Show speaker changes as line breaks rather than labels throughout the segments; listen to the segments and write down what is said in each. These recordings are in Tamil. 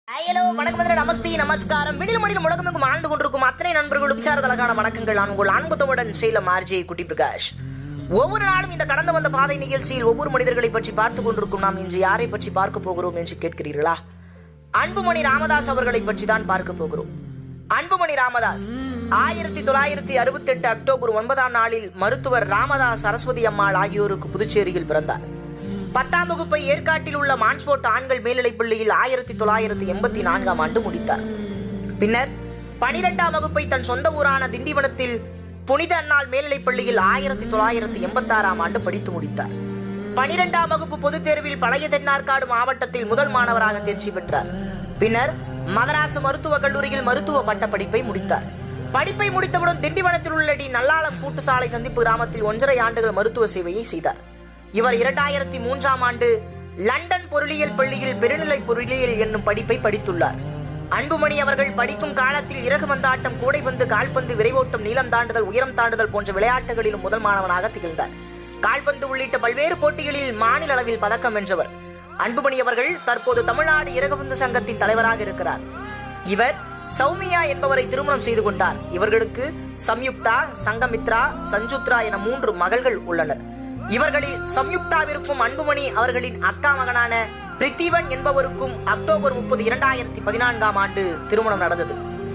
ஹலோ வணக்கம் வந்து நமஸ்தே நமஸ்காரம் விடில் மடியில் முழக்கமிகும் ஆழ்ந்து கொண்டிருக்கும் அத்தனை நண்பர்களும் சாரதலகான வணக்கங்கள் நான் உங்கள் அன்புத்தமுடன் சேலம் ஆர்ஜே குட்டி பிரகாஷ் ஒவ்வொரு நாளும் இந்த கடந்து வந்த பாதை நிகழ்ச்சியில் ஒவ்வொரு மனிதர்களை பற்றி பார்த்துக் கொண்டிருக்கும் நாம் இன்று யாரை பற்றி பார்க்க போகிறோம் என்று கேட்கிறீர்களா அன்புமணி ராமதாஸ் அவர்களை பற்றி தான் பார்க்க போகிறோம் அன்புமணி ராமதாஸ் ஆயிரத்தி தொள்ளாயிரத்தி அறுபத்தி எட்டு அக்டோபர் ஒன்பதாம் நாளில் மருத்துவர் ராமதாஸ் சரஸ்வதி அம்மாள் ஆகியோருக்கு புதுச்சேரியில் பிறந்தார் பத்தாம் வகுப்பை ஏற்காட்டில் உள்ள மான்ஸ்போர்ட் ஆண்கள் மேல்நிலைப் பள்ளியில் ஆயிரத்தி தொள்ளாயிரத்தி எண்பத்தி நான்காம் ஆண்டு முடித்தார் பின்னர் பனிரெண்டாம் வகுப்பை தன் சொந்த ஊரான திண்டிவனத்தில் புனித அன்னாள் மேல்நிலைப் பள்ளியில் ஆயிரத்தி தொள்ளாயிரத்தி எண்பத்தாறாம் ஆண்டு படித்து முடித்தார் பனிரெண்டாம் வகுப்பு பொதுத் தேர்வில் பழைய தென்னார்காடு மாவட்டத்தில் முதல் மாணவராக தேர்ச்சி பெற்றார் பின்னர் மதராசு மருத்துவக் கல்லூரியில் மருத்துவ பட்ட படிப்பை முடித்தார் படிப்பை முடித்தவுடன் திண்டிவனத்தில் உள்ள டி நல்லாளம் கூட்டுசாலை சந்திப்பு கிராமத்தில் ஒன்றரை ஆண்டுகள் மருத்துவ சேவையை செய்தார் இவர் இரண்டாயிரத்தி மூன்றாம் ஆண்டு லண்டன் பொருளியல் பள்ளியில் பெருநிலை பொருளியல் என்னும் படிப்பை படித்துள்ளார் அன்புமணி அவர்கள் படிக்கும் காலத்தில் இறகு பந்தாட்டம் கூடைப்பந்து கால்பந்து விரைவோட்டம் நீளம் தாண்டுதல் உயரம் தாண்டுதல் போன்ற விளையாட்டுகளிலும் முதல் மாணவனாக திகழ்ந்தார் கால்பந்து உள்ளிட்ட பல்வேறு போட்டிகளில் மாநில அளவில் பதக்கம் வென்றவர் அன்புமணி அவர்கள் தற்போது தமிழ்நாடு இறகுபந்து சங்கத்தின் தலைவராக இருக்கிறார் இவர் சௌமியா என்பவரை திருமணம் செய்து கொண்டார் இவர்களுக்கு சம்யுக்தா சங்கமித்ரா சஞ்சுத்ரா என மூன்று மகள்கள் உள்ளனர் இவர்களில் சம்யுக்தாவிற்கும் அன்புமணி அவர்களின் அக்கா மகனான பிரித்திவன் என்பவருக்கும் அக்டோபர் முப்பது இரண்டாயிரத்தி பதினான்காம் ஆண்டு திருமணம் நடந்தது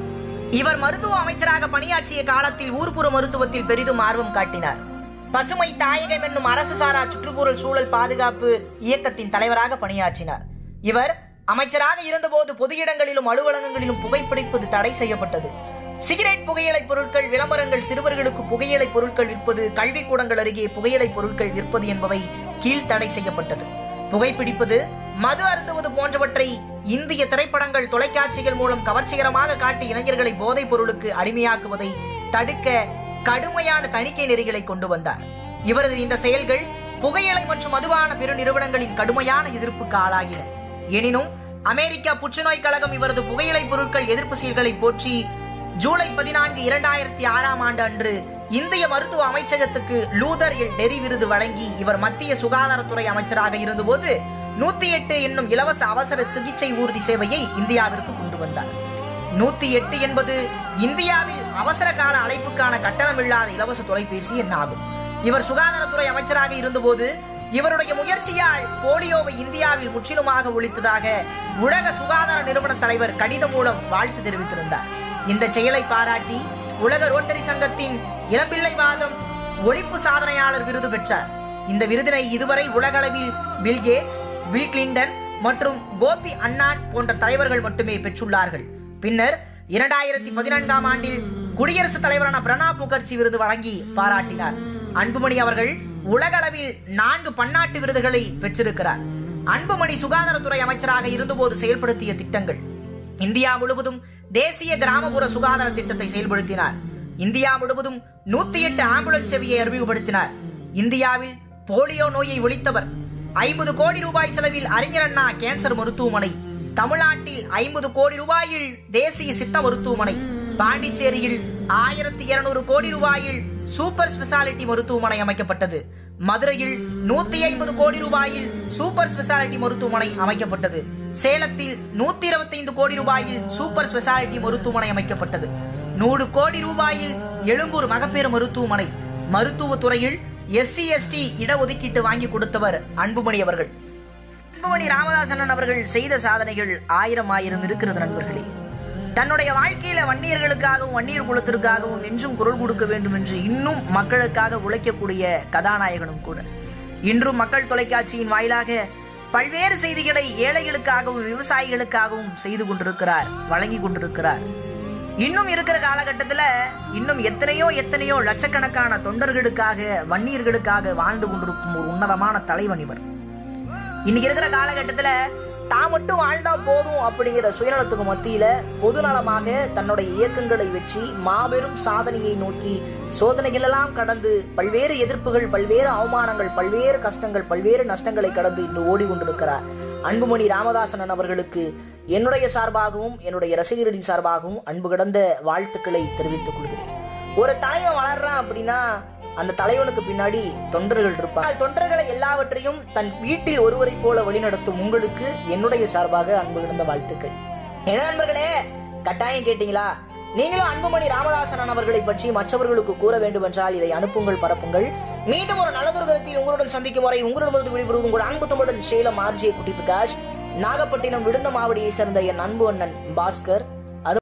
இவர் மருத்துவ அமைச்சராக பணியாற்றிய காலத்தில் ஊர்ப்புற மருத்துவத்தில் பெரிதும் ஆர்வம் காட்டினார் பசுமை தாயகம் என்னும் அரசு சாரா சுற்றுப்புற சூழல் பாதுகாப்பு இயக்கத்தின் தலைவராக பணியாற்றினார் இவர் அமைச்சராக இருந்தபோது பொது இடங்களிலும் அலுவலகங்களிலும் புகைப்பிடிப்பது தடை செய்யப்பட்டது சிகரெட் புகையிலை பொருட்கள் விளம்பரங்கள் சிறுவர்களுக்கு புகையிலை பொருட்கள் விற்பது கல்விக்கூடங்கள் அருகே புகையிலை பொருட்கள் விற்பது என்பவை கீழ் தடை செய்யப்பட்டது புகைப்பிடிப்பது மது அருந்துவது போன்றவற்றை இந்திய திரைப்படங்கள் தொலைக்காட்சிகள் மூலம் கவர்ச்சிகரமாக காட்டி இளைஞர்களை போதைப் பொருளுக்கு அடிமையாக்குவதை தடுக்க கடுமையான தணிக்கை நெறிகளை கொண்டு வந்தார் இவரது இந்த செயல்கள் புகையிலை மற்றும் மதுபான பெரு நிறுவனங்களின் கடுமையான எதிர்ப்புக்கு ஆளாகின எனினும் அமெரிக்கா புற்றுநோய் கழகம் இவரது புகையிலை பொருட்கள் எதிர்ப்பு செயல்களை போற்றி ஜூலை பதினான்கு இரண்டாயிரத்தி ஆறாம் ஆண்டு அன்று இந்திய மருத்துவ அமைச்சகத்துக்கு லூதர் எல் டெரி விருது வழங்கி இவர் மத்திய சுகாதாரத்துறை அமைச்சராக இருந்தபோது நூத்தி எட்டு என்னும் இலவச அவசர சிகிச்சை ஊர்தி சேவையை இந்தியாவிற்கு கொண்டு வந்தார் நூத்தி எட்டு என்பது இந்தியாவில் அவசர கால அழைப்புக்கான கட்டணமில்லாத இலவச தொலைபேசி எண் ஆகும் இவர் சுகாதாரத்துறை அமைச்சராக இருந்தபோது இவருடைய முயற்சியால் போலியோவை இந்தியாவில் முற்றிலுமாக ஒழித்ததாக உலக சுகாதார நிறுவன தலைவர் கடிதம் மூலம் வாழ்த்து தெரிவித்திருந்தார் இந்த செயலை பாராட்டி உலக ரோட்டரி சங்கத்தின் இளம்பிள்ளை வாதம் ஒழிப்பு சாதனையாளர் விருது பெற்றார் இந்த விருதினை இதுவரை உலகளவில் பில் கேட்ஸ் பில் கிளின்டன் மற்றும் கோபி அண்ணான் போன்ற தலைவர்கள் மட்டுமே பெற்றுள்ளார்கள் பின்னர் இரண்டாயிரத்தி பதினான்காம் ஆண்டில் குடியரசுத் தலைவரான பிரணாப் முகர்ஜி விருது வழங்கி பாராட்டினார் அன்புமணி அவர்கள் உலகளவில் நான்கு பன்னாட்டு விருதுகளை பெற்றிருக்கிறார் அன்புமணி சுகாதாரத்துறை அமைச்சராக இருந்தபோது செயல்படுத்திய திட்டங்கள் இந்தியா முழுவதும் தேசிய கிராமப்புற சுகாதார திட்டத்தை செயல்படுத்தினார் இந்தியா முழுவதும் நூத்தி எட்டு ஆம்புலன்ஸ் சேவையை அறிமுகப்படுத்தினார் இந்தியாவில் போலியோ நோயை ஒழித்தவர் ஐம்பது கோடி ரூபாய் செலவில் அறிஞர் அண்ணா கேன்சர் மருத்துவமனை தமிழ்நாட்டில் ஐம்பது கோடி ரூபாயில் தேசிய சித்த மருத்துவமனை பாண்டிச்சேரியில் ஆயிரத்தி இருநூறு கோடி ரூபாயில் சூப்பர் ஸ்பெஷாலிட்டி மருத்துவமனை அமைக்கப்பட்டது மதுரையில் நூத்தி ஐம்பது கோடி ரூபாயில் சூப்பர் ஸ்பெஷாலிட்டி மருத்துவமனை அமைக்கப்பட்டது சேலத்தில் நூத்தி இருபத்தி ஐந்து கோடி ரூபாயில் சூப்பர் ஸ்பெஷாலிட்டி மருத்துவமனை அமைக்கப்பட்டது நூறு கோடி ரூபாயில் எழும்பூர் மகப்பேறு மருத்துவமனை மருத்துவத் துறையில் எஸ்சி எஸ்டி இடஒதுக்கீட்டு வாங்கி கொடுத்தவர் அன்புமணி அவர்கள் அன்புமணி ராமதாசன் அவர்கள் செய்த சாதனைகள் ஆயிரம் ஆயிரம் இருக்கிறது நண்பர்களே தன்னுடைய வாழ்க்கையில வன்னியர்களுக்காகவும் வன்னியர் குலத்திற்காகவும் என்றும் குரல் கொடுக்க வேண்டும் என்று இன்னும் மக்களுக்காக உழைக்கக்கூடிய கதாநாயகனும் கூட இன்றும் மக்கள் தொலைக்காட்சியின் வாயிலாக பல்வேறு செய்திகளை ஏழைகளுக்காகவும் விவசாயிகளுக்காகவும் செய்து கொண்டிருக்கிறார் வழங்கி கொண்டிருக்கிறார் இன்னும் இருக்கிற காலகட்டத்தில் இன்னும் எத்தனையோ எத்தனையோ லட்சக்கணக்கான தொண்டர்களுக்காக வன்னியர்களுக்காக வாழ்ந்து கொண்டிருக்கும் ஒரு உன்னதமான தலைவன் இவர் இன்னைக்கு இருக்கிற காலகட்டத்துல தான் மட்டும் வாழ்ந்தா போதும் அப்படிங்கிற சுயநலத்துக்கு மத்தியில பொதுநலமாக தன்னுடைய இயக்கங்களை வச்சு மாபெரும் சாதனையை நோக்கி சோதனைகள் எல்லாம் கடந்து பல்வேறு எதிர்ப்புகள் பல்வேறு அவமானங்கள் பல்வேறு கஷ்டங்கள் பல்வேறு நஷ்டங்களை கடந்து இன்று ஓடிக்கொண்டிருக்கிறார் அன்புமணி ராமதாசன் அவர்களுக்கு என்னுடைய சார்பாகவும் என்னுடைய ரசிகர்களின் சார்பாகவும் அன்பு கடந்த வாழ்த்துக்களை தெரிவித்துக் கொள்கிறேன் ஒரு தலைவன் வளர்றான் அப்படின்னா அந்த தலைவனுக்கு பின்னாடி தொண்டர்கள் இருப்பாங்க தொண்டர்களை எல்லாவற்றையும் தன் வீட்டில் ஒருவரை போல வழிநடத்தும் உங்களுக்கு என்னுடைய சார்பாக அன்பு கிடந்த வாழ்த்துக்கள் என்ன நண்பர்களே கட்டாயம் கேட்டீங்களா நீங்களும் அன்புமணி ராமதாசன் அவர்களை பற்றி மற்றவர்களுக்கு கூற வேண்டும் என்றால் இதை அனுப்புங்கள் பரப்புங்கள் மீண்டும் ஒரு நல்லதொரு கருத்தில் உங்களுடன் சந்திக்கும் வரை உங்களிடமிருந்து விடைபெறுவது உங்கள் அன்பு தம்முடன் சேலம் ஆர்ஜே குட்டி பிரகாஷ் நாகப்பட்டினம் விடுந்த மாவடியை சேர்ந்த என் அன்பு அண்ணன் பாஸ்கர்